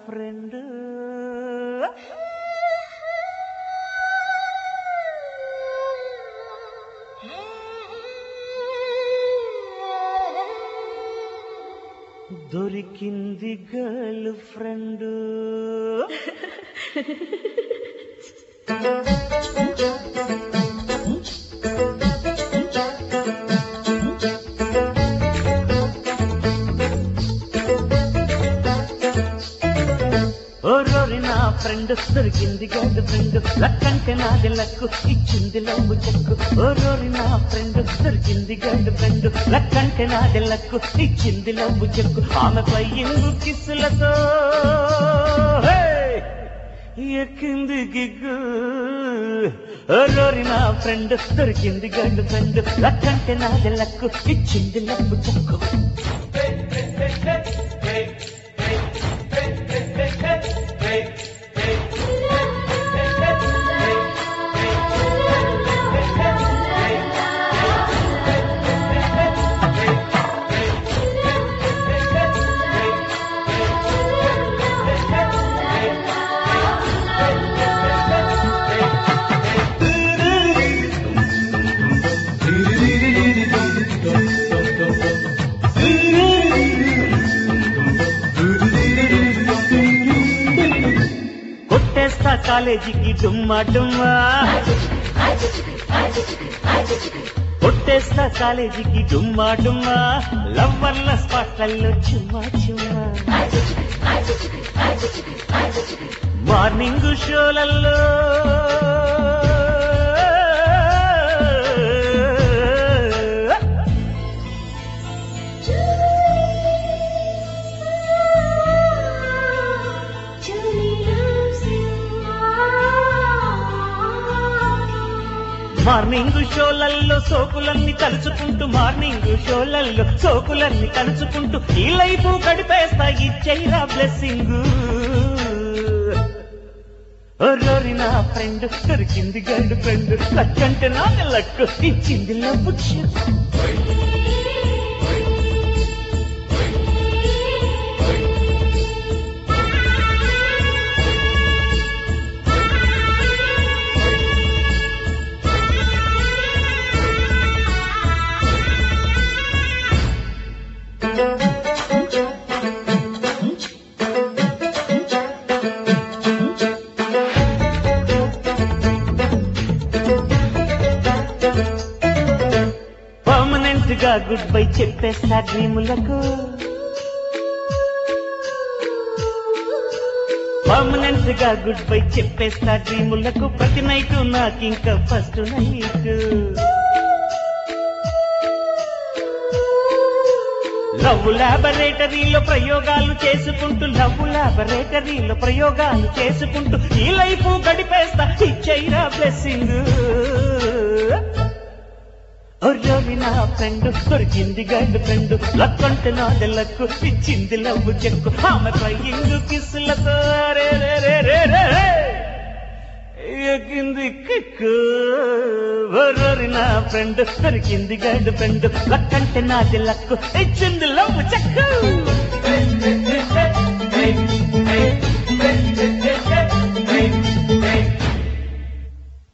Friend దొరికింది girl friend ఓరోరి నా friend దొరికింది గర్ల్ ఫ్రెండ్ లక్కంటే నాది లక్కు ఇచ్చింది లవ్వు చెక్కు ఓరోరి నా ఫ్రెండ్ దొరికింది గర్ల్ ఫ్రెండ్ లక్కంటే నాది లక్కు ఇచ్చింది లవ్వు చెక్కు ఆమె పయ్యింగు కిస్సులతో హే! ఎక్కింది గిగ్గు ఓరోరి నా ఫ్రెండ్ దొరికింది గర్ల్ ఫ్రెండ్ లక్కంటే నాది లక్కు ఇచ్చింది లవ్వు చెక్కు కొట్టేస్తా కాలేజీకి డుమ్మా డుమ్మా కొట్టేస్తా కాలేజీకి డుమ్మా డుమ్మా లవ్వర్ల స్పాట్లలో చుమ్మా చుమ్మా మార్నింగ్ షోలల్లో మార్నింగ్ షోలల్లో సోకులన్నీ కలుసుకుంటూ మార్నింగ్ షోలల్లో సోకులన్నీ కలుసుకుంటూ ఈ లైఫ్ గడిపేస్తా ఇచ్చైరా బ్లెస్సింగ్ రోరి నా ఫ్రెండ్ దొరికింది గర్ల్ ఫ్రెండ్ లక్కంటే నా లక్ ఇచ్చింది లవ్ పర్మనెంట్ గా గుడ్ బై చెప్పేస్తా డ్రీములకు పర్మనెంట్ గా గుడ్ బై చెప్పేస్తా డ్రీములకు ప్రతి నైట్ నాకు ఇంకా ఫస్ట్ నైట్ లవ్ లాబొరేటరీలో ప్రయోగాలు చేసుకుంటూ లవ్ లాబొరేటరీలో ప్రయోగాలు చేసుకుంటూ ఈ లైఫ్ గడిపేస్తా ఇచ్చైరా బ్లెస్సింగ్ ఒర్రోని నా ఫ్రెండ్ దొరికింది గర్ల్ ఫ్రెండ్ లక్ అంటే నాది లక్కు ఇచ్చింది లవ్ చెక్కు ఆమె పయ్యింగు కిస్సులతో రే రే రే రే రే రే. ఎక్కింది కిక్కు ఒర్రోని నా ఫ్రెండ్ దొరికింది గర్ల్ ఫ్రెండ్ లక్ అంటే నాది లక్కు ఇచ్చింది లవ్ చెక్కు